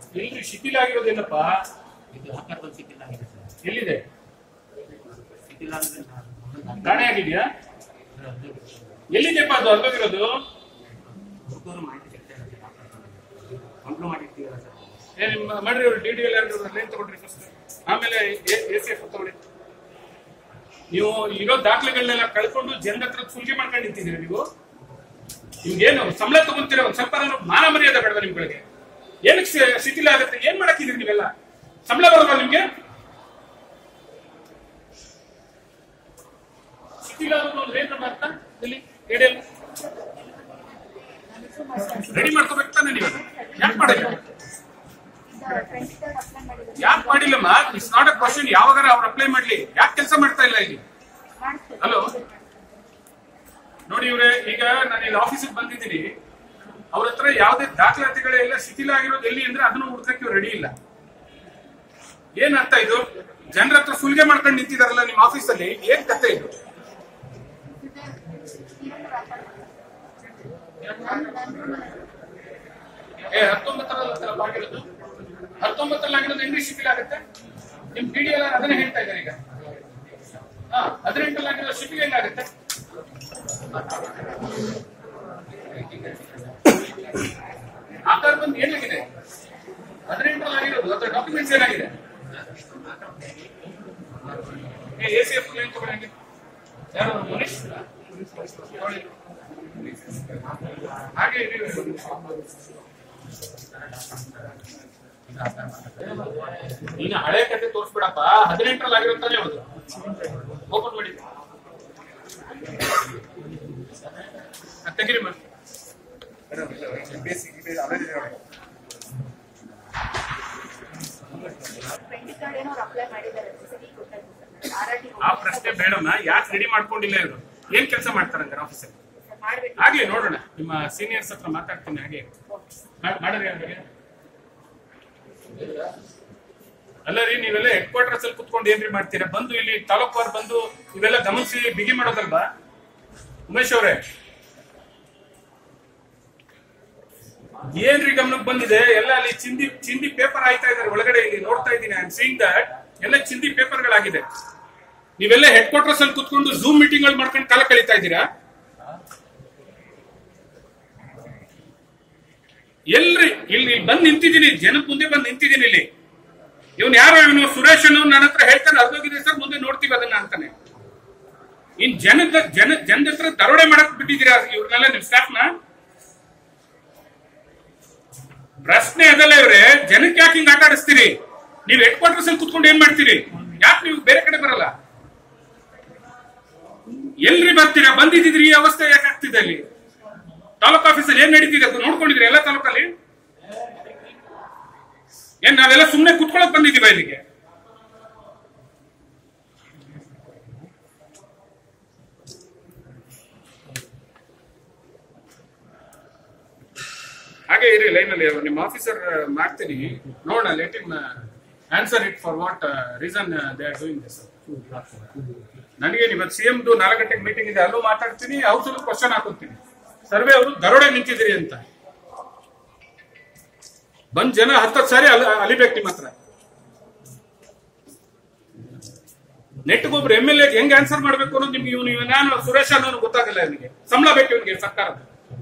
ಎಲ್ರಿ ಶಿಥಿಲ ಆಗಿರೋದೇನಪ್ಪ ಇದು ಹಾಕರ್ ಬಂದು ಸಿಕ್ಕಿಲ್ಲ ಆಗಿದೆ ಸರ್ ಎಲ್ಲಿದೆ ಸಿಕ್ಕಿಲ್ಲ ಅಂದ್ರೆ ನಾನು ಕಾಣೆ ಆಗಿದ್ಯಾ ಎಲ್ಲಿದೆಪ್ಪ ಅದು ಅಲ್ಲೋಗಿರೋದು ಹುಡುಗರು ಮಾಹಿತಿ ಸಿಗ್ತಾ ಇಲ್ಲ ಸರ್ ಕಂಪ್ಲೇಂಟ್ ಮಾಡಿರ್ತೀವಲ್ಲ ಸರ್ ಏ ನಿಮ್ಮ ಮಾಡ್ರಿ ಅವ್ರು ಡಿ ಡಿ ಎಲ್ ಏನ್ ತಗೊಂಡ್ರಿ ಫಸ್ಟ್ ಆಮೇಲೆ ಎ ಸಿ ಎಫ್ ತಗೊಳ್ಳಿ ನೀವು ಇರೋ ದಾಖಲೆಗಳನ್ನೆಲ್ಲ ಕಳ್ಕೊಂಡು ಜನರ ಹತ್ರ ಸುಲಿಗೆ ಮಾಡ್ಕೊಂಡು ನಿಂತಿದ್ದೀರಾ ನೀವು ನಿಮ್ಗೇನು ಸಂಬಳ ತಗೊಂತೀರ ಒಂದ್ ಸ್ವಲ್ಪ ನಾನು ಮಾನ ಮರ್ಯಾದೆ ಬೇಡವಾ ನಿಮ್ಗಳಿಗೆ ಏನಕ್ಕೆ ಸಿ- ಶಿಥಿಲ ಆಗುತ್ತೆ ಏನ್ ಮಾಡಕ್ಕಿದ್ದೀರಿ ನೀವೆಲ್ಲ ಸಂಬಳ ಬರೋಲ್ವಾ ನಿಮ್ಗೆ ಶಿಥಿಲ ಆಗೋದು ಅಂದ್ರೆ ಏನ್ ಅರ್ಥ ಇಲ್ಲಿ ಹೇಳಿ ರೆಡಿ ಮಾಡ್ಕೋಬೇಕು ತಾನೆ ನೀವು ಯಾಕೆ ಮಾಡಿಲ್ಲ ಯಾಕೆ ಮಾಡಿಲ್ಲಮ್ಮ ಇಟ್ಸ್ ನಾಟ್ ಅ ಕ್ವಶನ್ ಯಾವಾಗಾರ ಅವ್ರು ಅಪ್ಲೈ ಮಾಡ್ಲಿ ಯಾಕೆ ಕೆಲಸ ಮಾಡ್ತಾ ಇಲ್ಲ ಇಲ್ಲಿ ಹಲೋ ನೋಡಿ ಇವ್ರೆ ಈಗ ನಾನು ಇಲ್ಲಿ ಆಫೀಸಿಗೆ ಬಂದಿದ್ದೀನಿ ಅವ್ರ ಹತ್ರ ಯಾವುದೇ ದಾಖಲಾತಿಗಳೆಲ್ಲ ಶಿಥಿಲ ಆಗಿರೋದು ಎಲ್ಲಿ ಅಂದ್ರೆ ಅದನ್ನು ಹುಡ್ಕಕ್ಕೆ ಇವ್ರು ರೆಡಿ ಇಲ್ಲ ಏನ್ ಅರ್ಥ ಇದು ಜನರ ಹತ್ರ ಸುಲಿಗೆ ಮಾಡ್ಕೊಂಡು ನಿಂತಿದಾರಲ್ಲ ನಿಮ್ಮ ಆಫೀಸಲ್ಲಿ ಏನ್ ಕತೆ ಇದು ಏ ಹತ್ತೊಂಬತ್ತರಲ್ಲಿ ಆಗಿರೋದು ಹತ್ತೊಂಬತ್ತರಲ್ಲಿ ಆಗಿರೋದು ಹೆಂಗ್ರಿ ಶಿಥಿಲ ಆಗುತ್ತೆ ನಿಮ್ ಪಿ ಡಿ ಎಲ್ಲ ಅದನ್ನೇ ಹೇಳ್ತಾ ಇದ್ದಾರೆ ಈಗ ಹಾ ಹದಿನೆಂಟರಲ್ಲಿ ಆಗಿರೋ ಶಿಥಿಲ ಹೆಂಗಾಗುತ್ತೆ ಆಧಾರ್ ಬಂದು ಏನಾಗಿದೆ ಹದಿನೆಂಟರಲ್ಲಿ ಆಗಿರೋದು ಅಥವಾ ಡಾಕ್ಯುಮೆಂಟ್ಸ್ ಏನಾಗಿದೆ ಎ ಸಿ ಎಫ್ ಲೈನ್ ತಗೊಳ್ಳಿ ಹಂಗೆ. ಯಾರು ಮನೀಶ್ ತಗೊಳ್ಳಿ. ಹಾಗೆ ಇರಿ. ನೀನು ಹಳೆ ಕತೆ ತೋರಿಸ್ಬಿಡಪ್ಪ ಹದಿನೆಂಟರಲ್ಲಿ ಆಗಿರುತ್ತಾನೆ ಹೌದು ಓಪನ್ ಮಾಡಿ ಅದ್ ತೆಗೀರಿ ಮತ್ತೆ ಕ್ರೆಡಿಟ್ ಕಾರ್ಡ್ ಏನೋ ಅಪ್ಲೈ ಮಾಡಿದ್ದಾರೆ ಸರಿ ಗೊತ್ತಾಯ್ತು ಸರ್ ಆರ್ ಆರ್ ಟಿ ಆ ಪ್ರಶ್ನೆ ಬೇಡಮ್ಮ ಯಾಕೆ ರೆಡಿ ಮಾಡ್ಕೊಂಡಿಲ್ಲ ಇವರು ಏನ್ ಕೆಲಸ ಮಾಡ್ತಾರಂಗ ಆಫೀಸಲ್ಲಿ ಮಾಡ್ಬೇಕು ಆಗ್ಲಿ ನೋಡೋಣ ನಿಮ್ಮ ಸೀನಿಯರ್ಸ್ ಹತ್ರ ಮಾತಾಡ್ತೀನಿ ಹಾಗೆ ಮಾಡ್- ಮಾಡಿರಿ ಅವ್ರಿಗೆ ಅಲ್ಲ ರೀ ನೀವೆಲ್ಲ ಹೆಡ್ ಕ್ವಾರ್ಟರ್ಸ್ ಅಲ್ಲಿ ಕುತ್ಕೊಂಡು ಏನ್ರಿ ಮಾಡ್ತೀರಾ ಬಂದು ಇಲ್ಲಿ ತಾಲೂಕು ಅವ್ರು ಬಂದು ಇವೆಲ್ಲ ಗಮನಿಸಿ ಬಿಗಿ ಮಾಡೋದಲ್ವಾ ಉಮೇಶ್ ಅವರೇ ಏನ್ರಿ ಗಮನಕ್ಕೆ ಬಂದಿದೆ ಎಲ್ಲ ಅಲ್ಲಿ ಚಿಂದಿ ಚಿಂದಿ ಪೇಪರ್ ಆಯ್ತಾ ಇದಾರೆ ಒಳಗಡೆ ಇಲ್ಲಿ ನೋಡ್ತಾ ಇದ್ದೀನಿ ಐ ಆಮ್ ಸೀಯಿಂಗ್ ದಟ್ ಎಲ್ಲ ಚಿಂದಿ ಪೇಪರ್ಗಳಾಗಿದೆ ನೀವೆಲ್ಲ ಹೆಡ್ ಕ್ವಾರ್ಟರ್ಸ್ ಅಲ್ಲಿ ಕುತ್ಕೊಂಡು ಝೂಮ್ ಮೀಟಿಂಗ್ ಗಳು ಮಾಡ್ಕೊಂಡು ಕಾಲ ಕಳೀತಾ ಇದ್ದೀರಾ ಎಲ್ರಿ ಇಲ್ಲಿ ಬಂದು ನಿಂತಿದ್ದೀನಿ ಜನದ ಮುಂದೆ ಬಂದು ನಿಂತಿದ್ದೀನಿ ಇಲ್ಲಿ ಇವನ್ ಯಾರೋ ಇವನು ಸುರೇಶ್ ಅನ್ನೋ ನನ್ನ ಹತ್ರ ಹೇಳ್ತಾನೆ ಅರ್ಧೋಗಿದೆ ಸರ್ ಮುಂದೆ ನೋಡ್ತೀವಿ ಅದನ್ನ ಅಂತಾನೆ ಇನ್ ಜನದ ಜನ ಜನದ ಹತ್ರ ದರೋಡೆ ಮಾಡಕ್ ಬಿಟ್ಟಿದ್ದೀರಾ ಇವ್ರನ್ನೆಲ್ಲ ನಿಮ್ ಸ್ಟಾಫ್ನ ಪ್ರಶ್ನೆ ಅದಲ್ಲ ಇವ್ರೆ ಜನಕ್ಕೆ ಯಾಕೆ ಹಿಂಗ್ ಆಟ ಆಡಿಸ್ತೀರಿ ನೀವು ಹೆಡ್ ಕ್ವಾರ್ಟರ್ಸ್ ಅಲ್ಲಿ ಕುತ್ಕೊಂಡು ಏನ್ ಮಾಡ್ತೀರಿ ಯಾಕೆ ನೀವು ಬೇರೆ ಕಡೆ ಬರಲ್ಲ ಎಲ್ರಿ ಬರ್ತೀರಾ ಬಂದಿದ್ದೀರಿ ಈ ಅವಸ್ಥೆ ಯಾಕೆ ಆಗ್ತಿದೆ ಅಲ್ಲಿ ತಾಲೂಕ್ ಆಫೀಸಲ್ಲಿ ಏನ್ ನಡೀತಿದೆ ಅದು ನೋಡ್ಕೊಂಡಿದ್ರಿ ಎಲ್ಲ ತಾಲೂಕಲ್ಲಿ ಏನ್ ನಾವೆಲ್ಲ ಸುಮ್ನೆ ಕುತ್ಕೊಳಕ್ ಬಂದಿದೀವ ಇಲ್ಲಿಗೆ ಹಾಗೆ ಇರಿ ಲೈನ್ ಅಲ್ಲಿ ನಿಮ್ಮ ಆಫೀಸರ್ ಮಾಡ್ತೀನಿ ನೋಡೋಣ let him answer it for what reason they are doing this ನನಗೆ ಇವತ್ತು ಸಿಎಂ ನಾಲ್ಕು ಗಂಟೆಗೆ ಮೀಟಿಂಗ್ ಇದೆ ಅಲ್ಲೂ ಮಾತಾಡ್ತೀನಿ ಹೌಸಲ್ಲೂ ಕ್ವಶನ್ ಹಾಕೋತೀನಿ ಸರ್ವೆ ಅವರು ದರೋಡೆ ನಿಂತಿದ್ದೀರಿ ಅಂತ ಬಂದ್ ಜನ ಹತ್ತತ್ತು ಸಾರಿ ಅಲಿ ಅಲಿಬೇಕು ನಿಮ್ಮ ಹತ್ರ ನೆಟ್ಗೊಬ್ರು ಎಮ್ ಎಲ್ ಎ ಹೆಂಗ್ ಆನ್ಸರ್ ಮಾಡ್ಬೇಕು ಅನ್ನೋದು ನಿಮ್ಗೆ ಇವನು ನಾನು ಸುರೇಶ್ ಅನ್ನೋನು ಗೊತ್ತಾಗಲ್ಲ ಇವನಿಗೆ ಸಂಬಳ ಬೇಕು ಇವನಿಗೆ ಸರ್ಕಾರದ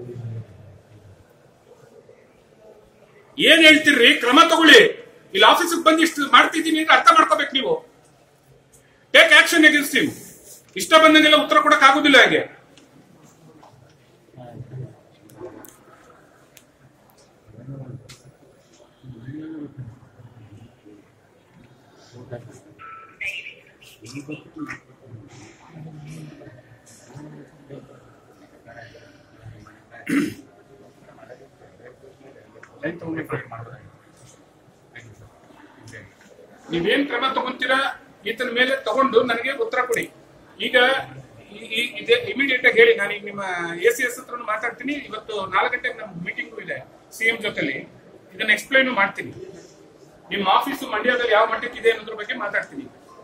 ಏನ್ ಹೇಳ್ತಿರ್ರಿ ಕ್ರಮ ತಗೊಳ್ಳಿ ಇಲ್ಲಿ ಆಫೀಸಿಗೆ ಬಂದು ಇಷ್ಟು ಮಾಡ್ತಿದ್ದೀನಿ ಅಂತ ಅರ್ಥ ಮಾಡ್ಕೋಬೇಕು ನೀವು ಟೇಕ್ ಆಕ್ಷನ್ ಎಗೇನ್ಸ್ಟ್ ಹಿಮ್ ಇಷ್ಟ ಬಂದಂಗೆಲ್ಲ ಉತ್ತರ ಕೊಡಕ್ ಆಗುದಿಲ್ಲ ಹಾಗೆ ಲೈನ್ ತಗೊಂಡು break ಮಾಡ್ಬೋದಾಗಿತ್ತು. ನೀವೇನ್ ಕ್ರಮ ತಗೊಂತೀರಾ ಈತನ ಮೇಲೆ ತಗೊಂಡು ನನಗೆ ಉತ್ತರ ಕೊಡಿ ಈಗ ಈ- ಈ- ಇದೇ ಇಮಿಡಿಯೇಟ್ ಆಗಿ ಹೇಳಿ ನಾನು ಈಗ ನಿಮ್ಮ ಎ ಸಿ ಎಸ್ ಹತ್ರ ಮಾತಾಡ್ತೀನಿ ಇವತ್ತು ನಾಲ್ಕು ಗಂಟೆಗೆ ನಮ್ಮ ಮೀಟಿಂಗು ಇದೆ ಸಿಎಂ ಜೊತೆಲಿ ಇದನ್ನ ಎಕ್ಸ್ಪ್ಲೈನ್ ಮಾಡ್ತೀನಿ ನಿಮ್ಮ ಆಫೀಸು ಮಂಡ್ಯದಲ್ಲಿ ಯಾವ ಮಟ್ಟಕ್ಕೆ ಇದೆ ಅನ್ನೋದ್ರ ಬಗ್ಗೆ ಮಾತಾಡ್ತೀನಿ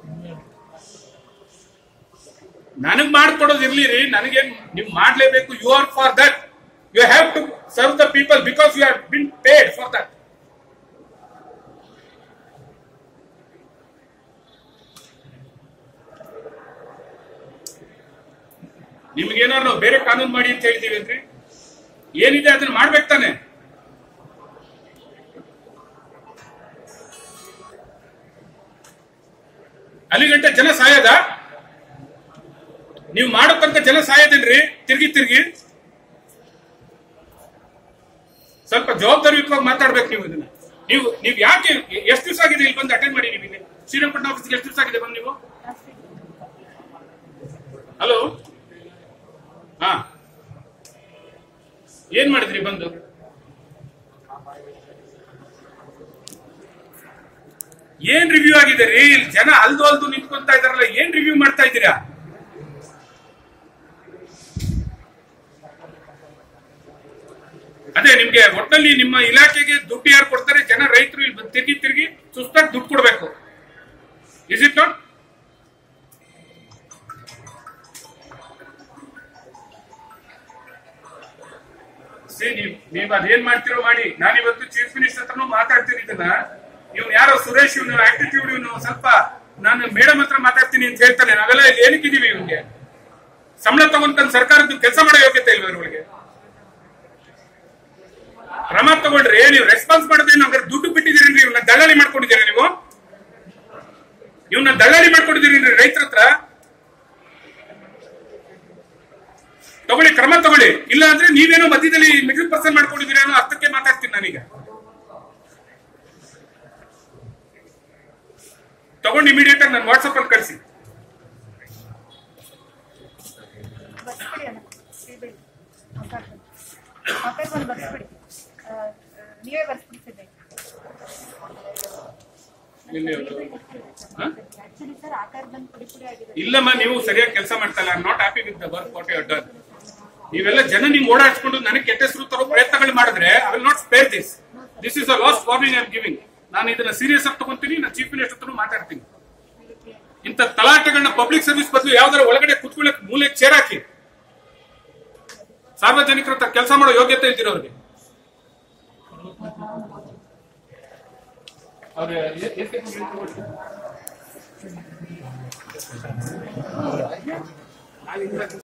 ನನಗ್ ಮಾಡ್ಕೊಡೋದು ಇರ್ಲಿ ರೀ ನನಗೆ ನೀವು ಮಾಡ್ಲೇಬೇಕು you are for that you have to serve the people because you have been paid for that ನಿಮ್ಗೇನಾದ್ರು ನಾವು ಬೇರೆ ಕಾನೂನು ಮಾಡಿ ಅಂತ ಹೇಳ್ತೀವಿ ಅಂದ್ರೆ ಏನಿದೆ ಅದನ್ನ ಮಾಡ್ಬೇಕು ತಾನೆ ಅಲ್ಲಿ ಗಂಟೆ ಜನ ಸಾಯದ ನೀವು ಮಾಡೋ ತನಕ ಜನ ಸಾಯದೇನ್ರಿ ತಿರ್ಗಿ ತಿರ್ಗಿ ಸ್ವಲ್ಪ ಜವಾಬ್ದಾರಿಯುತವಾಗಿ ಮಾತಾಡ್ಬೇಕು ನೀವು ಇದನ್ನ ನೀವು ನೀವು ಯಾಕೆ ಎಷ್ಟು ದಿವಸ ಆಗಿದೆ ಇಲ್ಲಿ ಬಂದು ಅಟೆಂಡ್ ಮಾಡಿ ನೀವು ಇಲ್ಲಿ ಶ್ರೀರಂಗಪಟ್ಟಣ ಆಫೀಸ್ಗೆ ಎಷ್ಟು ದಿವಸ ಆಗಿದೆ ಬಂದು ನೀವು ಹಲೋ ಹಾ ಏನ್ ಮಾಡಿದ್ರಿ ಬಂದು ಏನ್ ರಿವ್ಯೂ ಆಗಿದೆ ರೀ ಇಲ್ಲಿ ಜನ ಅಲ್ದು ಅಲ್ದು ನಿಂತ್ಕೊಂತ ಇದಾರಲ್ಲ ಏನ್ ರಿವ್ಯೂ ಮಾಡ್ತಾ ಇದ್ದೀರಾ ಅದೇ ನಿಮ್ಗೆ ಒಟ್ಟಲ್ಲಿ ನಿಮ್ಮ ಇಲಾಖೆಗೆ ದುಡ್ಡು ಯಾರು ಕೊಡ್ತಾರೆ ಜನ ರೈತರು ಇಲ್ಲಿ ಬಂದ್ ತಿರ್ಗಿ ತಿರ್ಗಿ ಸುಸ್ತಾಗಿ ದುಡ್ಡು ಕೊಡ್ಬೇಕು ಇಸ್ ಇಟ್ ನಾಟ್ ಸಿ ನೀವ್ ನೀವ್ ಅದೇನ್ ಮಾಡ್ತಿರೋ ಮಾಡಿ ನಾನಿವತ್ತು ಚೀಫ್ ಮಿನಿಸ್ಟರ್ ಹತ್ರನೂ ಮಾತಾಡ್ತೀನಿ ಇದನ್ನ ಇವ್ನು ಯಾರೋ ಸುರೇಶ್ ಇವನು ಆಟಿಟ್ಯೂಡ್ ಇವನು ಸ್ವಲ್ಪ ನಾನು ಮೇಡಮ್ ಹತ್ರ ಮಾತಾಡ್ತೀನಿ ಅಂತ ಹೇಳ್ತಾನೆ ನಾವೆಲ್ಲ ಇಲ್ಲಿ ಏನಕ್ಕಿದೀವಿ ಇವನ್ಗೆ ಸಂಬಳ ತಗೊಂಡ್ ಸರ್ಕಾರದ ಕೆಲಸ ಮಾಡೋ ಯೋಗ್ಯತೆ ಇಲ್ವ ಇವ್ರಿಗೆ ಕ್ರಮ ತಗೊಂಡ್ರಿ ನೀವು ರೆಸ್ಪಾನ್ಸ್ ಮಾಡೋದೇನು ಹಂಗಾರೆ ದುಡ್ಡು ಬಿಟ್ಟಿದ್ದೀರಿ ಇವನ್ನ ದಳ್ಳಾಳಿ ಮಾಡ್ಕೊಂಡಿದ್ದೀರಾ ನೀವು ಇವನ್ನ ದಳ್ಳಾಳಿ ಮಾಡ್ಕೊಂಡಿದ್ದೀರಿ ರೈತರ ಹತ್ರ ತಗೊಳ್ಳಿ ಕ್ರಮ ತಗೊಳ್ಳಿ ಇಲ್ಲ ಅಂದ್ರೆ ನೀವೇನೋ ಮಧ್ಯದಲ್ಲಿ ಮಿಡಲ್ ಪರ್ಸನ್ ಮಾಡ್ಕೊಂಡಿದ್ದೀರಾ ಅನ್ನೋ ಅರ್ಥಕ್ಕೆ ಮಾತಾಡ್ತೀನಿ ನಾನೀಗ ತಗೊಂಡು ಇಮಿಡಿಯೇಟ್ ಆಗಿ ನಾನು ವಾಟ್ಸಪ್ ಅಲ್ಲಿ ಕಳಿಸಿ ಬರ್ಸ್ಬಿಡಿ ಅಣ್ಣ ಶ್ರೀಬೇಡಿ ಮಕ್ಕಳಿಗೆ ಒಂದು ಬರ್ಸ್ಬಿಡಿ ಆ, ನೀವೇ ಬರ್ಸ್ಬಿಡ್ತಿದ್ದೆ ಆಕ್ಚುಲಿ ಸರ್ ಆಕಾರ ಬಂದು ಪುಡಿ ಪುಡಿ ಆಗಿದೆ ಇಲ್ಲಮ್ಮ ನೀವು ಸರಿಯಾಗಿ ಕೆಲಸ ಮಾಡ್ತಾ ಇಲ್ಲ not happy with the work what you done ನೀವೆಲ್ಲ ಜನ ನಿಮ್ಗೆ ಓಡಾಡ್ಸ್ಕೊಂಡು ನನಗೆ ಕೆಟ್ಟ ಹೆಸರು ತರೋ ಪ್ರಯತ್ನಗಳು ಮಾಡಿದ್ರೆ I will not spare this this is a last warning I am giving ನಾನು ಇದನ್ನ ಸೀರಿಯಸ್ ಆಗಿ ತಗೊಂತೀನಿ ನಾನು ಚೀಫ್ ಮಿನಿಸ್ಟರ್ ಹತ್ರ ಮಾತಾಡ್ತೀನಿ ಇಂಥ ತಲಾಟೆಗಳನ್ನ ಪಬ್ಲಿಕ್ ಸರ್ವಿಸ್ ಬದಲು ಯಾವ್ದಾರ ಒಳಗಡೆ ಕುತ್ಕೊಳ್ಳಕ್ ಮೂಲೆ ಚೇರ್ ಹಾಕಿ ಸಾರ್ವಜನಿಕರ ಹತ್ರ ಕೆಲಸ ಮಾಡೋ ಯೋಗ್ಯತೆ ಇಲ್ದಿರೋರಿಗೆ ಅವ್ರು ಎ- ಎ-